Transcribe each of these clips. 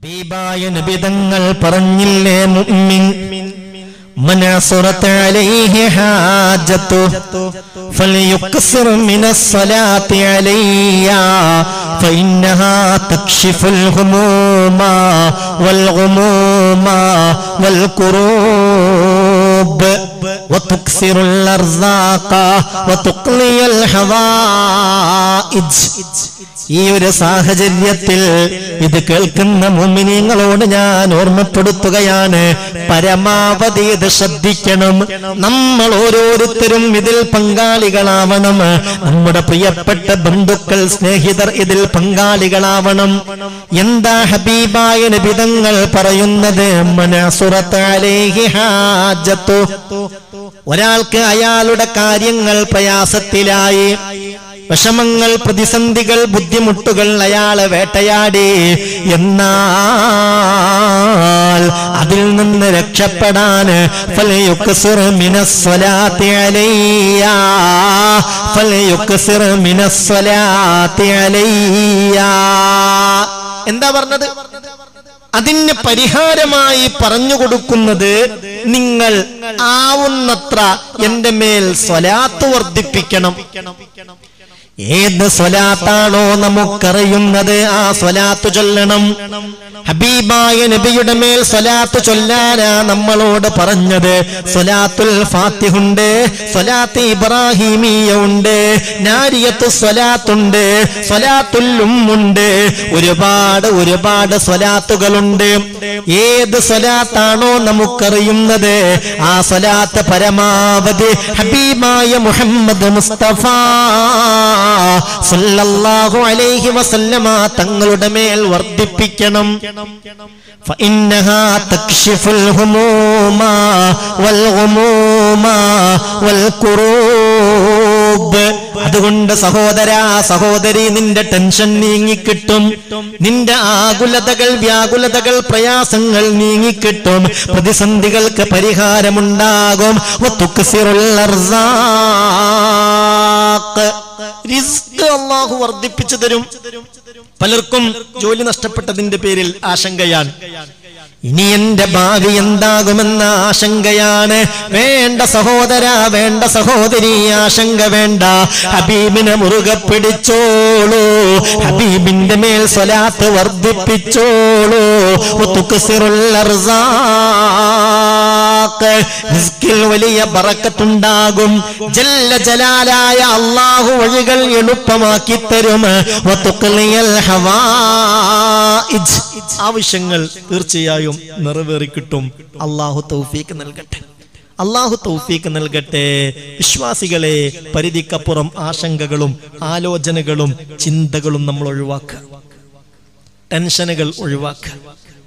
ഹബീബായ നബിതങ്ങൾ പറഞ്ഞില്ലേ മുഅ്മിൻ من عصرت عليه حاجته فليكسر من الصلاة علي فإنها تكشف الهموم والغموم والكروب وتكسر الأرزاق وتقلي الحوائج ഈ ഒരു സാഹചര്യത്തിൽ ഇത് കേൾക്കുന്ന മുമിനിങ്ങളോട് ഞാൻ ഓർമ്മപ്പെടുത്തുകയാണ് പരമാവധി ഇത് ശ്രദ്ധിക്കണം നമ്മൾ ഓരോരുത്തരും ഇതിൽ പങ്കാളികളാവണം നമ്മുടെ പ്രിയപ്പെട്ട ബന്ധുക്കൾ സ്നേഹിതർ ഇതിൽ പങ്കാളികളാവണം എന്താ ഹബീബായ നബിതങ്ങൾ പറയുന്നത് മനസുറത്താലേഹി ഹാജത്തു ഒരാൾക്ക് അയാളുടെ കാര്യങ്ങൾ പ്രയാസത്തിലായി വിഷമങ്ങൾ പ്രതിസന്ധികൾ ബുദ്ധിമുട്ടുകൾ അയാളെ വേട്ടയാടി എന്നാൽ അതിൽ നിന്ന് രക്ഷപ്പെടാൻ ഫലയുക്സിർ മിനസ്വലാത്തി അലയ്യ ഫലയുക്സിർ മിനസ്വലാത്തി അലയ്യ എന്താ പറഞ്ഞത് അതിന് പരിഹാരമായി പറഞ്ഞു കൊടുക്കുന്നത് നിങ്ങൾ ആവുന്നത്ര എന്റെ മേൽ സ്വലാത്ത് വർദ്ധിപ്പിക്കണം ഏത് സ്വലാത്താണോ നമുക്കറിയുന്നത് ആ സ്വലാത്ത് ചൊല്ലണം ഹബീബായ നബിയുടെ മേൽ സ്വലാത്ത് ചൊല്ലാനാ നമ്മളോട് പറഞ്ഞത് സ്വലാത്തുൽ ഫാത്തിഹുണ്ട് സ്വലാത്ത് ഇബ്രാഹിമീയ ഉണ്ട് നാരിയത്ത് സ്വലാത്തുണ്ട് സ്വലാത്തുൽ ഉമ്മുണ്ട് ഒരുപാട് ഒരുപാട് സ്വലാത്തുകളുണ്ട് ഏത് സ്വലാത്താണോ നമുക്കറിയുന്നത് ആ സ്വലാത്ത് പരമാവധി ഹബീബായ മുഹമ്മദ് മുസ്തഫ സല്ലല്ലാഹു അലൈഹി വസല്ലമ തങ്ങളുടെ മേൽ വർദ്ധിപ്പിക്കണം فإنها تكشف الهموم والغموم والكروب അതുകൊണ്ട് സഹോദര സഹോദരി നിന്റെ ടെൻഷൻ നീങ്ങിക്കിട്ടും നിന്റെ ആകുലതകൾ വ്യാകുലതകൾ പ്രയാസങ്ങൾ നീങ്ങിക്കിട്ടും പ്രതിസന്ധികൾക്ക് പരിഹാരമുണ്ടാകും വതുക്സിറുൽ അർസാഖ് റിസ്ക് അള്ളാഹു വർദ്ധിപ്പിച്ചു തരും പലർക്കും ജോലി നഷ്ടപ്പെട്ടതിന്റെ പേരിൽ ആശങ്കയാണ് ഇനി എന്റെ ഭാവി എന്താകുമെന്ന ആശങ്കയാണ് വേണ്ട സഹോദര വേണ്ട സഹോദരി ആശങ്ക വേണ്ട ഹബീബിനെ മുറുകെ പിടിച്ചോളൂ ഹബീബിന്റെ മേൽ സ്വലാത്ത് വർദ്ധിപ്പിച്ചോളൂ തുക്സിറുൽ അർസാഖ് റിസ്കിൽ വലിയ ബറക്കത്തുണ്ടാകും ജല്ല ജലാലായ അള്ളാഹു വഴികൾ എളുപ്പമാക്കി തരും വതുഖ്ലിയൽ ഹവായിജ് ആവശ്യങ്ങൾ തീർച്ചയായും നിറവേറി കിട്ടും അള്ളാഹു തൗഫീക്ക് നൽകട്ടെ അള്ളാഹു തൗഫീക്ക് നൽകട്ടെ വിശ്വാസികളെ പരിധിക്കപ്പുറം ആശങ്കകളും ആലോചനകളും ചിന്തകളും നമ്മൾ ഒഴിവാക്കുക ടെൻഷനുകൾ ഒഴിവാക്കുക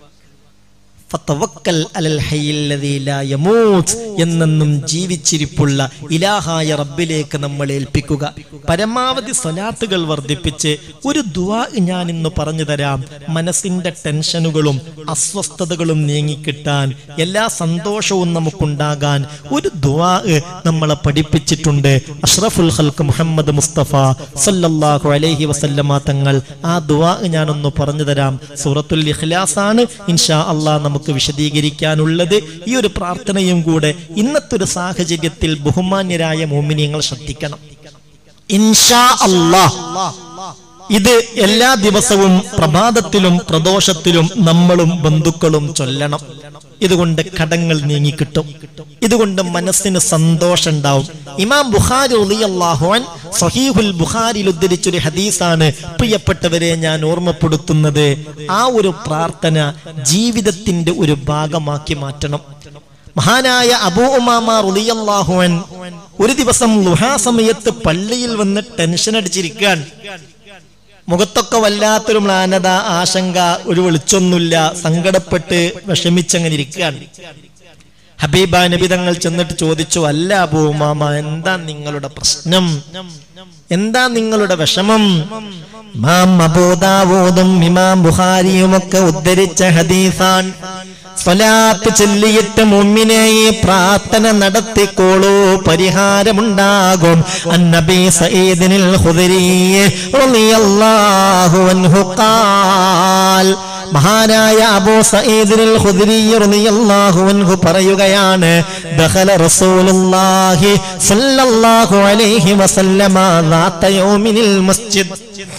ഫതവക്കൽ അലൽ ഹയ്യിൽ ലദീ ലാ യമൂത്ത് എന്നെന്നും ജീവിച്ചിരിപ്പുള്ള ഇലാഹായ റബ്ബിലേക്ക് നമ്മൾ ഏൽപ്പിക്കുക പരമാവധി സ്വലാത്തുകൾ വർദ്ധിപ്പിച്ച് ഒരു ദുആ ഞാൻ ഇന്ന് പറഞ്ഞു തരാം മനസ്സിന്റെ ടെൻഷനുകളും അസ്വസ്ഥതകളും നീങ്ങിക്കിട്ടാൻ എല്ലാ സന്തോഷവും നമുക്കുണ്ടാകാൻ ഒരു ദുആ നമ്മളെ പഠിപ്പിച്ചിട്ടുണ്ട് അഷ്റഫുൽ ഖൽക്ക് മുഹമ്മദ് മുസ്തഫ സല്ലല്ലാഹു അലൈഹി വസല്ലമ തങ്ങൾ ആ ദുആ ഞാനൊന്ന് പറഞ്ഞു തരാം സൂറത്തുൽ ഇഖ്ലാസ് ആണ് ഇൻഷാ അള്ളാഹ് നമുക്ക് വിശദീകരിക്കാനുള്ളത് ഈ ഒരു പ്രാർത്ഥനയും കൂടെ ഇന്നത്തെ ഒരു സാഹചര്യത്തിൽ ബഹുമാന്യരായ മോമിനിയങ്ങൾ ശ്രദ്ധിക്കണം ഇൻഷാ അള്ളാഹ് ഇത് എല്ലാ ദിവസവും പ്രഭാതത്തിലും പ്രദോഷത്തിലും നമ്മളും ബന്ധുക്കളും ചൊല്ലണം ഇതുകൊണ്ട് കടങ്ങൾ നീങ്ങിക്കിട്ടും ഇതുകൊണ്ട് മനസ്സിന് സന്തോഷം ഉണ്ടാവും ഇമാം ബുഖാരി റളിയല്ലാഹുഅൻ സഹീഹുൽ ബുഖാരിയിൽ ഉദ്ധരിച്ചൊരു ഹദീസാണ് പ്രിയപ്പെട്ടവരെ ഞാൻ ഓർമ്മപ്പെടുത്തുന്നത് ആ ഒരു പ്രാർത്ഥന ജീവിതത്തിന്റെ ഒരു ഭാഗമാക്കി മാറ്റണം മഹാനായ അബൂ ഉമാമ റുലിയല്ലാഹുവൻ ഒരു ദിവസം ലുഹാ സമയത്ത് പള്ളിയിൽ വന്ന് ടെൻഷൻ അടിച്ചിരിക്കാൻ മുഖത്തൊക്കെ വല്ലാത്തൊരു മ്ലാനത ആശങ്ക ഒരു വെളിച്ചൊന്നുമില്ല സങ്കടപ്പെട്ട് വിഷമിച്ചങ്ങനെ ഇരിക്കുകയാണ് ഹബീബ നബി തങ്ങൾ ചെന്നിട്ട് ചോദിച്ചു അല്ല അബൂ ഉമാമ എന്താ നിങ്ങളുടെ പ്രശ്നം എന്താ നിങ്ങളുടെ വിഷമം ഇമാം അബൂദാവൂദും ഇമാം ബുഖാരിയും ഒക്കെ ഉദ്ധരിച്ച ഹദീസാൻ സ്വലാത്ത് ചൊല്ലിയിട്ട് മുമ്മിനെ ഈ പ്രാർത്ഥന നടത്തിക്കോളൂ പരിഹാരമുണ്ടാകും അന്നബി സഈദിനിൽ ഖുദരി റളിയല്ലാഹു അൻഹു ഖാൽ മഹാനായ അബൂ സഈദിൽ ഖുദ്രി റളിയല്ലാഹു അൻഹു പറയുകയാണ് ദഖല റസൂലുള്ളാഹി സ്വല്ലല്ലാഹു അലൈഹി വസല്ലമ ذات യൗമിനിൽ മസ്ജിദ്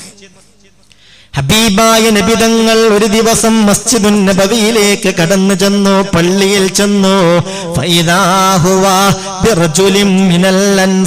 ഹബീബായ നബിതങ്ങൾ ഒരു ദിവസം മസ്ജിദുൻ നബവിയിലേക്ക് കടന്നു ചെന്നു പള്ളിയിൽ ചെന്നു ഫൈദാ ഹുവ ബിറജുലിൻ മിനൽ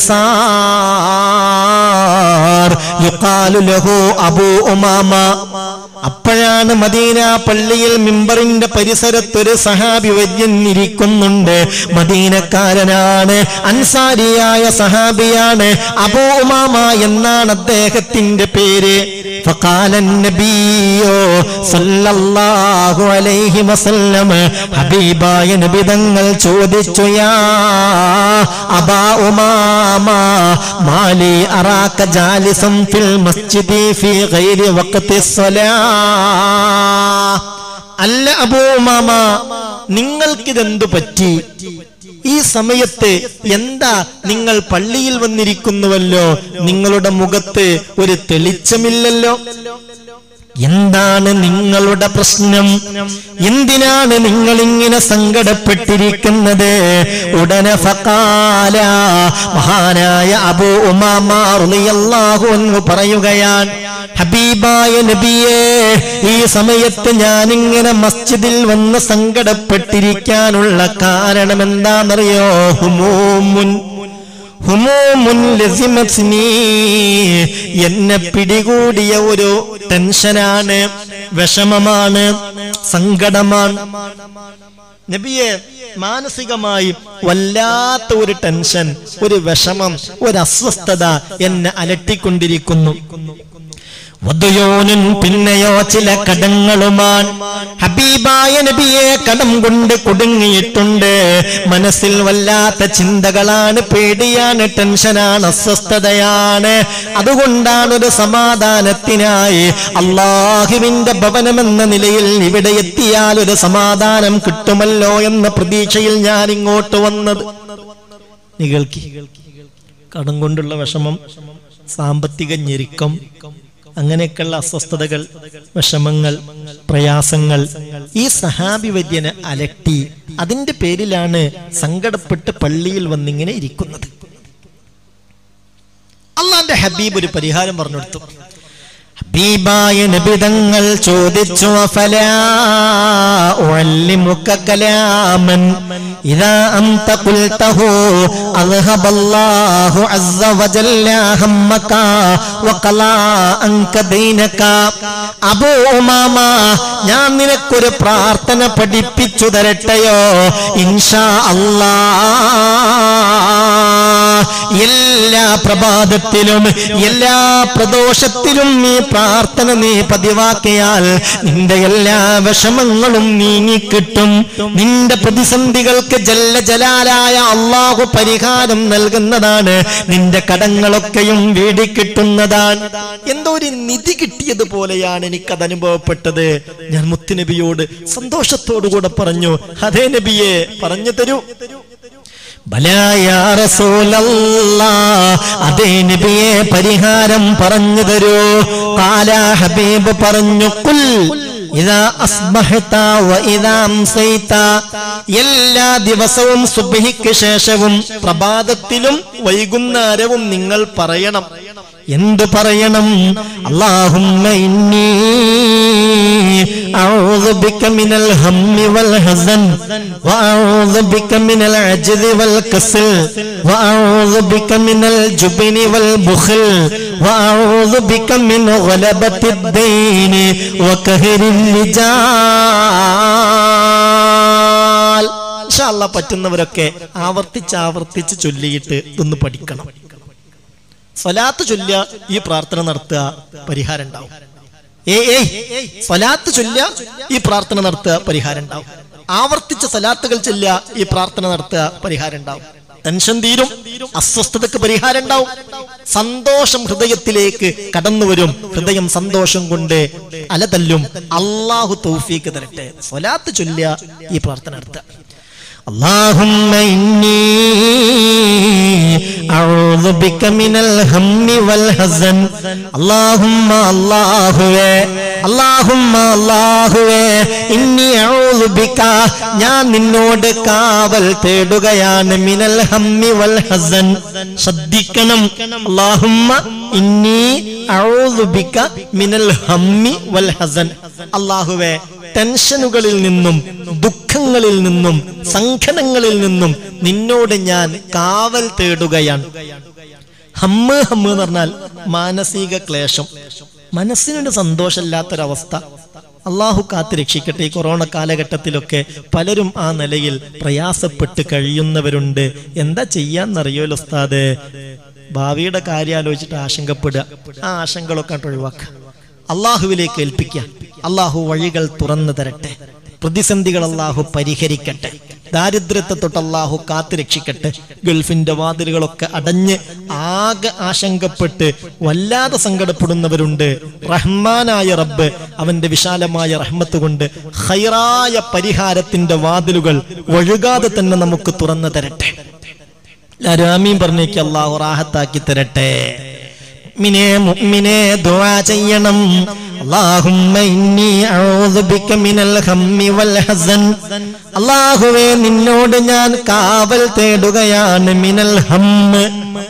അൻസാർ യുഖാലു ലഹു അബൂ ഉമാമ അപ്പോഴാണ് മദീന പള്ളിയിൽ മിമ്പറിന്റെ പരിസരത്തൊരു സഹാബി വര്യൻ ഇരിക്കുന്നുണ്ട് മദീനക്കാരനാണ് അൻസാരിയായ സഹാബിയാണ് അബൂ ഉമാമ എന്നാണ് അദ്ദേഹത്തിന്റെ പേര് فقال النبي صلى الله عليه وسلم ഹബീബായ നബി തങ്ങൾ ചോദിച്ചു യാ അബാ ഉമാമ മാലി അറാക ജാലിസം ഫിൽ മസ്ജിദി ഫി ഗൈരി വഖതി സ്വലാ അല്ല അബൂ ഉമാമ നിങ്ങൾക്കിതെന്തു പറ്റി ഈ സമയത്ത് എന്താ നിങ്ങൾ പള്ളിയിൽ വന്നിരിക്കുന്നുവല്ലോ നിങ്ങളുടെ മുഖത്ത് ഒരു തെളിച്ചമില്ലല്ലോ എന്താണ് നിങ്ങളുടെ പ്രശ്നം എന്തിനാണ് നിങ്ങൾ ഇങ്ങനെ സങ്കടപ്പെട്ടിരിക്കുന്നത് ഉടനെ ഫക്കാല മഹാനായ അബൂ ഉമാറിയാഹു എന്ന് പറയുകയാണ് ഹബീബായ നബിയെ ഈ സമയത്ത് ഞാനിങ്ങനെ മസ്ജിദിൽ വന്ന് സങ്കടപ്പെട്ടിരിക്കാനുള്ള കാരണം എന്താണെന്നറിയോ ഹുമൂമുൻ ഹുമൂമുൻ ലസിമത്നി എന്നെ പിടികൂടിയ ഒരു ടെൻഷനാണ് വിഷമമാണ് സങ്കടമാണ് നബിയെ മാനസികമായി വല്ലാത്ത ഒരു ടെൻഷൻ ഒരു വിഷമം ഒരു അസ്വസ്ഥത എന്നെ അലട്ടിക്കൊണ്ടിരിക്കുന്നു വധുയോനും പിന്നെയോ ചില കടങ്ങളുമാണ് ഹബീബായ നബിയെ കടം കൊണ്ട് കുടുങ്ങിയിട്ടുണ്ട് മനസ്സിൽ വല്ലാത്ത ചിന്തകളാണ് പേടിയാണ് ടെൻഷനാണ് അസ്വസ്ഥതയാണ് അതുകൊണ്ടാണ് ഒരു സമാധാനത്തിനായി അള്ളാഹുവിന്റെ ഭവനമെന്ന നിലയിൽ ഇവിടെ എത്തിയാൽ ഒരു സമാധാനം കിട്ടുമല്ലോ എന്ന പ്രതീക്ഷയിൽ ഞാൻ ഇങ്ങോട്ട് വന്നത് നികൾക്കി കടം കൊണ്ടുള്ള വിഷമം സാമ്പത്തിക ഞെരുക്കം അങ്ങനെയൊക്കെയുള്ള അസ്വസ്ഥതകൾ വിഷമങ്ങൾ പ്രയാസങ്ങൾ ഈ സഹാബി വര്യനെ അലട്ടി അതിന്റെ പേരിലാണ് സങ്കടപ്പെട്ട് പള്ളിയിൽ വന്നിങ്ങനെ ഇരിക്കുന്നത് അള്ളാന്റെ ഹബീബ് ഒരു പരിഹാരം പറഞ്ഞു കൊടുത്തു ഹബീബായ നബിതങ്ങൾ ചോദിച്ചു അഫലാ ഉഅല്ലിമുക കലാമൻ ഇദാ അൻത ഖുൽതഹു അദ്ഹബല്ലാഹു അസ്സ വജല്ല ഹമ്മക വഖലാ അൻക ദൈനക അബൂ ഉമാമ ഞാൻ നിനക്കൊരു പ്രാർത്ഥന പഠിപ്പിച്ചു തരട്ടെയോ ഇൻഷാ അല്ലാഹ് എല്ലാ പ്രഭാതത്തിലും എല്ലാ പ്രദോഷത്തിലും ഈ പ്രാർത്ഥന നീ പതിവാക്കിയാൽ നിന്റെ എല്ലാ വിഷമങ്ങളും നീങ്ങിക്കിട്ടും നിന്റെ പ്രതിസന്ധികൾക്ക് ജല്ല ജലാലായ അള്ളാഹു പരിഹാരം നൽകുന്നതാണ് നിന്റെ കടങ്ങളൊക്കെയും വീടിക്കിട്ടുന്നതാണ് എന്തോ ഒരു നിധി കിട്ടിയതുപോലെയാണ് എനിക്കത് അനുഭവപ്പെട്ടത് ഞാൻ മുത്തുനബിയോട് സന്തോഷത്തോടുകൂടെ പറഞ്ഞു അതേ നബിയെ പറഞ്ഞു തരൂ ബലായ റസൂലല്ലാ അതേ നബിയെ പരിഹാരം പറഞ്ഞു തരൂ കാല ഹബീബ് പറഞ്ഞു കുൽ ഇതാ അസ്ബഹത വ ഇദാ അംസൈത എല്ലാ ദിവസവും സുബ്ഹിക്ക് ശേഷവും പ്രഭാതത്തിലും വൈകുന്നേരവും നിങ്ങൾ പറയണം എന്തു പറയണം അല്ലാഹുമ്മ ഇന്നി أعوذ بك من الهم والحزن وأعوذ بك من العجز والكسل وأعوذ بك من الجبن والبخل وأعوذ بك من غلبة الدين وكهر الرجال ഇൻഷാ അല്ലാ പറ്റുന്നവരൊക്കെ ആവർത്തിച്ച് ആവർത്തിച്ച് ചൊല്ലിയിട്ട് ഇതൊന്ന് പഠിക്കണം സ്വലാത്ത് ചൊല്ലുക ഈ പ്രാർത്ഥന നടത്തുക പരിഹാരം ഉണ്ടാവും ഏയ് ഏയ് സ്വലാത്ത് ചൊല്ലുക ഈ പ്രാർത്ഥന നടത്തുക പരിഹാരം ഉണ്ടാവും ആവർത്തിച്ച സലാത്തുകൾ ചൊല്ലുക ഈ പ്രാർത്ഥന നടത്തുക പരിഹാരം ഉണ്ടാവും ടെൻഷൻ തീരും അസ്വസ്ഥതക്ക് പരിഹാരം ഉണ്ടാവും സന്തോഷം ഹൃദയത്തിലേക്ക് കടന്നു വരും ഹൃദയം സന്തോഷം കൊണ്ട് അലതല്ലും അള്ളാഹു തൗഫീക്ക് തരട്ടെ സ്വലാത്ത് ചൊല്ലുക ഈ പ്രാർത്ഥന നടത്തുക اللهم إني أعوذ بك من الهم والحزن اللهم الله اللهم الله ഇന്നി അഊദു ബിക ഞാൻ നിന്നോട് കാവൽ തേടുകയാണ് മിനൽ ഹമ്മി വൽ ഹസൻ ശ്രദ്ധിക്കണം അല്ലാഹുമ്മ ഇന്നി അഊദു ബിക മിനൽ ഹമ്മി വൽ ഹസൻ അല്ലാഹുവേ ടെൻഷനുകളിൽ നിന്നും ദുഃഖങ്ങളിൽ നിന്നും സങ്കടങ്ങളിൽ നിന്നും നിന്നോട് ഞാൻ കാവൽ തേടുകയാണ് ഹമ്മ് ഹമ്മ് എന്ന് പറഞ്ഞാൽ മാനസിക ക്ലേശം മനസ്സിനൊരു സന്തോഷമില്ലാത്തൊരവസ്ഥ അള്ളാഹു കാത്ത് രക്ഷിക്കട്ടെ ഈ കൊറോണ കാലഘട്ടത്തിലൊക്കെ പലരും ആ നിലയിൽ പ്രയാസപ്പെട്ട് കഴിയുന്നവരുണ്ട് എന്താ ചെയ്യാന്നറിയോല്ലോ ഉസ്താദ് ഭാവിയുടെ കാര്യം ആലോചിച്ചിട്ട് ആശങ്കപ്പെടുക ആ ആശങ്കകളൊക്കെ അങ്ങോട്ട് ഒഴിവാക്കുക അള്ളാഹുവിലേക്ക് ഏൽപ്പിക്കുക അള്ളാഹു വഴികൾ തുറന്നു തരട്ടെ പ്രതിസന്ധികൾ അള്ളാഹു പരിഹരിക്കട്ടെ ദാരിദ്ര്യത്തെ തൊട്ട് അള്ളാഹു കാത്തു രക്ഷിക്കട്ടെ ഗൾഫിന്റെ വാതിലുകളൊക്കെ അടഞ്ഞ് ആകെ ആശങ്കപ്പെട്ട് വല്ലാതെ സങ്കടപ്പെടുന്നവരുണ്ട് റഹ്മാനായ റബ്ബ് അവന്റെ വിശാലമായ റഹ്മത്ത് കൊണ്ട് ഹൈറായ പരിഹാരത്തിന്റെ വാതിലുകൾ ഒഴുകാതെ തന്നെ നമുക്ക് തുറന്നു തരട്ടെ രാമീൻ പറഞ്ഞേക്ക് അള്ളാഹു റാഹത്താക്കി തരട്ടെ മുഅ്മിനെ മുഅ്മിനെ ദുആ ചെയ്യണം അല്ലാഹുമ്മ ഇന്നി അഊദു ബിക മിനൽ ഹമ്മി വൽ ഹസൻ അല്ലാഹുവേ നിന്നോട് ഞാൻ കാവൽ തേടുകയാണ് മിനൽ ഹമ്മ്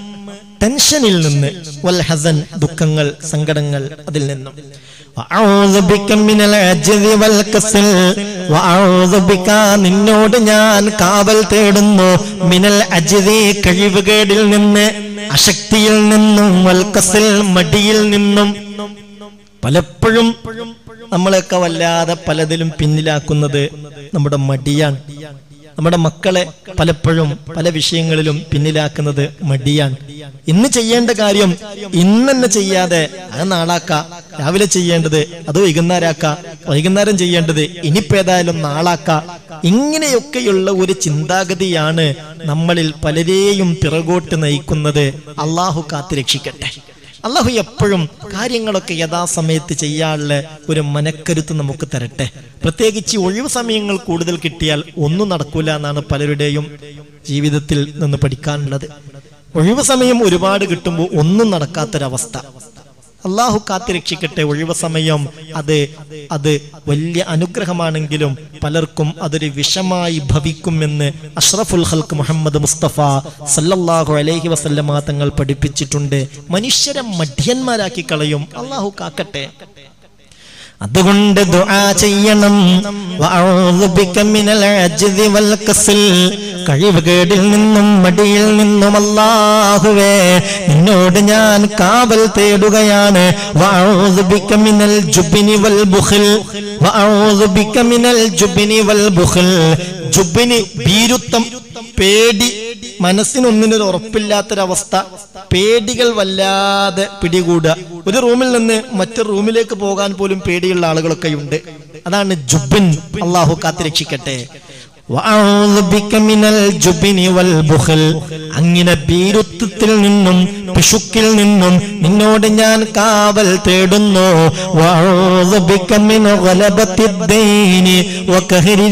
ടെൻഷനിൽ നിന്ന് വൽ ഹസൻ ദുഃഖങ്ങൾ സങ്കടങ്ങൾ അതിൽ നിന്നും വഅഊദു ബിക മിനൽ അജ്ദി വൽ കസൽ വഅഊദു ബിക നിന്നോട് ഞാൻ കാവൽ തേടുന്നു മിനൽ അജ്ദി കഴിവുകേടിൽ നിന്ന് അശക്തിയിൽ നിന്നും വൽക്കസിൽ മടിയിൽ നിന്നും പലപ്പോഴും നമ്മളെയൊക്കെ വല്ലാതെ പലതിലും പിന്നിലാക്കുന്നത് നമ്മുടെ മടിയാണ് നമ്മുടെ മക്കളെ പലപ്പോഴും പല വിഷയങ്ങളിലും പിന്നിലാക്കുന്നത് മടിയാണ് ഇന്ന് ചെയ്യേണ്ട കാര്യം ഇന്ന് തന്നെ ചെയ്യാതെ അത് നാളാക്ക രാവിലെ ചെയ്യേണ്ടത് അത് വൈകുന്നേരമാക്ക വൈകുന്നേരം ചെയ്യേണ്ടത് ഇനിയിപ്പോ ഏതായാലും നാളാക്ക ഇങ്ങനെയൊക്കെയുള്ള ഒരു ചിന്താഗതിയാണ് നമ്മളിൽ പലരെയും പിറകോട്ട് നയിക്കുന്നത് അള്ളാഹു കാത്തു രക്ഷിക്കട്ടെ അള്ളാഹു എപ്പോഴും കാര്യങ്ങളൊക്കെ യഥാസമയത്ത് ചെയ്യാനുള്ള ഒരു മനക്കരുത്ത് നമുക്ക് തരട്ടെ പ്രത്യേകിച്ച് ഒഴിവ് സമയങ്ങൾ കൂടുതൽ കിട്ടിയാൽ ഒന്നും നടക്കൂല എന്നാണ് പലരുടെയും ജീവിതത്തിൽ നിന്ന് പഠിക്കാനുള്ളത് ഒഴിവ് സമയം ഒരുപാട് കിട്ടുമ്പോൾ ഒന്നും നടക്കാത്തൊരവസ്ഥ അള്ളാഹു കാത്തു രക്ഷിക്കട്ടെ ഒഴിവ് സമയം അത് അത് വലിയ അനുഗ്രഹമാണെങ്കിലും പലർക്കും അതൊരു വിഷമായി ഭവിക്കുമെന്ന് അഷ്റഫുൽ ഹൽക്ക് മുഹമ്മദ് മുസ്തഫ സല്ലല്ലാഹു അലൈഹി വസല്ലമ തങ്ങൾ പഠിപ്പിച്ചിട്ടുണ്ട് മനുഷ്യരെ മഠ്യന്മാരാക്കി കളയും അള്ളാഹു കാക്കട്ടെ അതുകൊണ്ട് ദുആ ചെയ്യണം വഅഊദു ബിക മിനൽ അജ്ദി വൽ കസൽ കഴിവുകേടിൽ നിന്നും മടിയിൽ നിന്നും അല്ലാഹുവേ നിന്നോട് ഞാൻ കാവൽ തേടുകയാണ് വഅഊദു ബിക മിനൽ ജുബ്നി വൽ ബുഖൽ വഅഊദു ബിക മിനൽ ജുബ്നി വൽ ബുഖൽ ജുബ്നി ഭീരുത്വം പേടി മനസ്സിനൊന്നിനൊരു ഉറപ്പില്ലാത്തൊരവസ്ഥ പേടികൾ വല്ലാതെ പിടികൂടുക ഒരു റൂമിൽ നിന്ന് മറ്റൊരു റൂമിലേക്ക് പോകാൻ പോലും പേടിയുള്ള ആളുകളൊക്കെ ഉണ്ട് അതാണ് ജുബിൻ അള്ളാഹു കാത്തിരക്ഷിക്കട്ടെ വഅഊദു ബിക മിനൽ ജുബ്നി വൽ ബുഖൽ അങ്ങനെ ഭീരുത്വത്തിൽ നിന്നും പിശുക്കിൽ നിന്നും നിന്നോട് ഞാൻ കാവൽ തേടുന്നു വഅഊദു ബിക മിൻ ഗലബത്തിദ് ദൈനി വകഹരി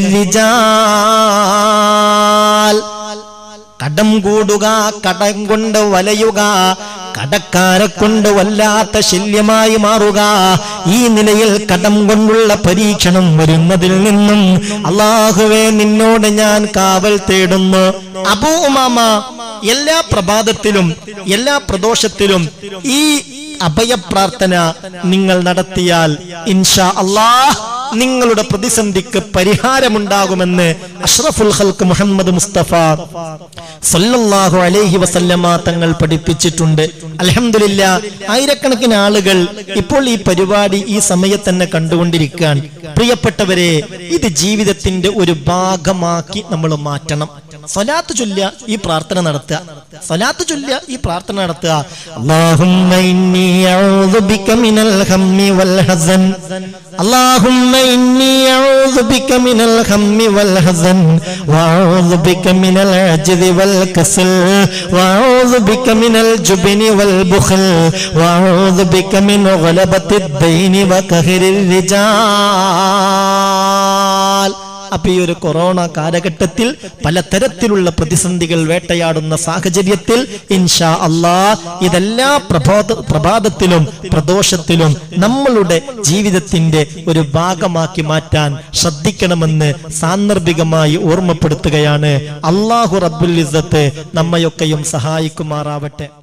റിജാൽ കടം കൂടുക കടം കൊണ്ട് വലയുക കടക്കാരെ കൊണ്ട് വല്ലാത്ത ശല്യമായി മാറുക ഈ നിലയിൽ കടം കൊണ്ടുള്ള പരീക്ഷണം വരുന്നതിൽ നിന്നും അള്ളാഹുവേ നിന്നോട് ഞാൻ കാവൽ തേടുന്നു അബൂ ഉമാമ എല്ലാ പ്രഭാതത്തിലും എല്ലാ പ്രദോഷത്തിലും ഈ അഭയപ്രാർത്ഥന നിങ്ങൾ നടത്തിയാൽ ഇൻഷാ അള്ളാഹ് നിങ്ങളുടെ പ്രതിസന്ധിക്ക് പരിഹാരമുണ്ടാകുമെന്ന് അഷ്റഫുൽ ഹൽക്ക് മുഹമ്മദ് മുസ്തഫ സല്ലല്ലാഹു അലൈഹി വസല്ലമ തങ്ങൾ പഠിപ്പിച്ചിട്ടുണ്ട് അലഹമില്ല ആയിരക്കണക്കിന് ആളുകൾ ഇപ്പോൾ ഈ പരിപാടി ഈ സമയത്ത് തന്നെ കണ്ടുകൊണ്ടിരിക്കാൻ പ്രിയപ്പെട്ടവരെ ഇത് ജീവിതത്തിന്റെ ഒരു ഭാഗമാക്കി നമ്മൾ മാറ്റണം സ്വലാത്ത് ചൊല്ലുക ഈ പ്രാർത്ഥന നടത്തുക സ്വലാത്ത് ചൊല്ലുക ഈ പ്രാർത്ഥന നടത്തുക അല്ലാഹുമ്മ ഇന്നി അഊദു ബിക മിനൽ ഹമ്മി വൽ ഹസൻ അല്ലാഹുമ്മ ഇന്നി അഊദു ബിക മിനൽ ഹമ്മി വൽ ഹസൻ വഅഊദു ബിക മിനൽ അജ്ദി വൽ കസൽ വഅഊദു ബിക മിനൽ ജുബ്നി വൽ ബുഖൽ വഅഊദു ബിക മിൻ ഗലബത്തിദ് ദൈനി വകഹരിർ റിജാൽ അപ്പൊ ഈ ഒരു കൊറോണ കാലഘട്ടത്തിൽ പലതരത്തിലുള്ള പ്രതിസന്ധികൾ വേട്ടയാടുന്ന സാഹചര്യത്തിൽ ഇൻഷാ അള്ളാ ഇതെല്ലാ പ്രഭാത പ്രഭാതത്തിലും പ്രദോഷത്തിലും നമ്മളുടെ ജീവിതത്തിന്റെ ഒരു ഭാഗമാക്കി മാറ്റാൻ ശ്രദ്ധിക്കണമെന്ന് സാന്ദർഭികമായി ഓർമ്മപ്പെടുത്തുകയാണ് അള്ളാഹു റബ്ബുൽ ഇസ്സത്ത് നമ്മയൊക്കെയും സഹായിക്കുമാറാവട്ടെ